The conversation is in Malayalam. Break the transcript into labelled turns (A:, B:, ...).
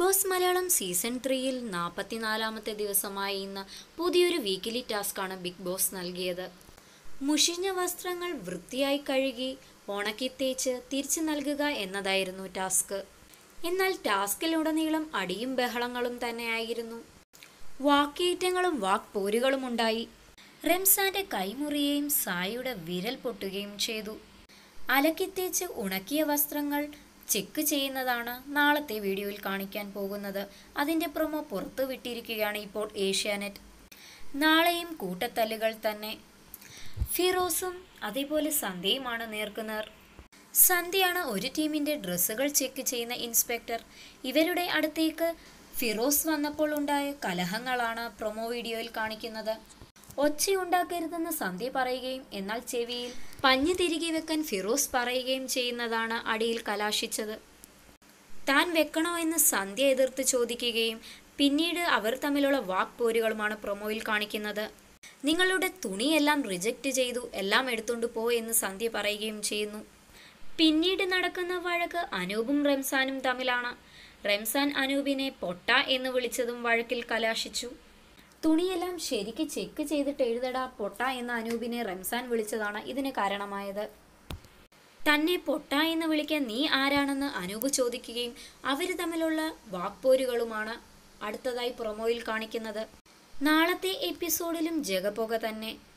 A: ബോസ് മലയാളം സീസൺ ത്രീയിൽ നാൽപ്പത്തിനാലാമത്തെ ദിവസമായ ഇന്ന് പുതിയൊരു വീക്കിലി ടാസ്ക്കാണ് ബിഗ് ബോസ് നൽകിയത് മുഷിഞ്ഞ വസ്ത്രങ്ങൾ വൃത്തിയായി കഴുകി ഉണക്കി തേച്ച് തിരിച്ചു നൽകുക എന്നതായിരുന്നു ടാസ്ക് എന്നാൽ ടാസ്കിലുടനീളം അടിയും ബഹളങ്ങളും തന്നെയായിരുന്നു വാക്കേറ്റങ്ങളും വാക്പോരുകളും ഉണ്ടായി റംസാന്റെ കൈമുറിയുകയും സായിയുടെ വിരൽ പൊട്ടുകയും ചെയ്തു അലക്കിത്തേച്ച് ഉണക്കിയ വസ്ത്രങ്ങൾ ചെക്ക് ചെയ്യുന്നതാണ് നാളത്തെ വീഡിയോയിൽ കാണിക്കാൻ പോകുന്നത് അതിന്റെ പ്രൊമോ പുറത്തു വിട്ടിരിക്കുകയാണ് ഇപ്പോൾ ഏഷ്യാനെറ്റ് നാളെയും കൂട്ടത്തല്ലുകൾ തന്നെ ഫിറോസും അതേപോലെ സന്ധ്യയുമാണ് നേർക്കുനേർ സന്ധ്യയാണ് ഒരു ടീമിന്റെ ഡ്രസ്സുകൾ ചെക്ക് ചെയ്യുന്ന ഇൻസ്പെക്ടർ ഇവരുടെ അടുത്തേക്ക് ഫിറോസ് വന്നപ്പോൾ ഉണ്ടായ കലഹങ്ങളാണ് പ്രൊമോ വീഡിയോയിൽ കാണിക്കുന്നത് ഒച്ചയുണ്ടാക്കരുതെന്ന് സന്ധ്യ പറയുകയും എന്നാൽ ചെവിയിൽ പഞ്ഞു തിരികെ വെക്കാൻ ഫിറോസ് പറയുകയും ചെയ്യുന്നതാണ് അടിയിൽ കലാശിച്ചത് താൻ വെക്കണോ എന്ന് സന്ധ്യ എതിർത്ത് ചോദിക്കുകയും പിന്നീട് അവർ തമ്മിലുള്ള വാക്പോരുകളുമാണ് പ്രൊമോയിൽ കാണിക്കുന്നത് നിങ്ങളുടെ തുണിയെല്ലാം റിജക്റ്റ് ചെയ്തു എല്ലാം എടുത്തുകൊണ്ട് പോ എന്ന് സന്ധ്യ പറയുകയും ചെയ്യുന്നു പിന്നീട് നടക്കുന്ന വഴക്ക് അനൂപും റംസാനും തമ്മിലാണ് റംസാൻ അനൂപിനെ പൊട്ട എന്ന് വിളിച്ചതും വഴക്കിൽ കലാശിച്ചു തുണിയെല്ലാം ശരിക്ക് ചെക്ക് ചെയ്തിട്ട് എഴുതടാ പൊട്ട എന്ന അനൂപിനെ റംസാൻ വിളിച്ചതാണ് ഇതിന് കാരണമായത് തന്നെ പൊട്ട എന്ന് വിളിക്കാൻ നീ ആരാണെന്ന് അനൂപ് ചോദിക്കുകയും അവർ തമ്മിലുള്ള വാക്പോരുകളുമാണ് അടുത്തതായി പ്രൊമോയിൽ കാണിക്കുന്നത് നാളത്തെ എപ്പിസോഡിലും ജഗപുക തന്നെ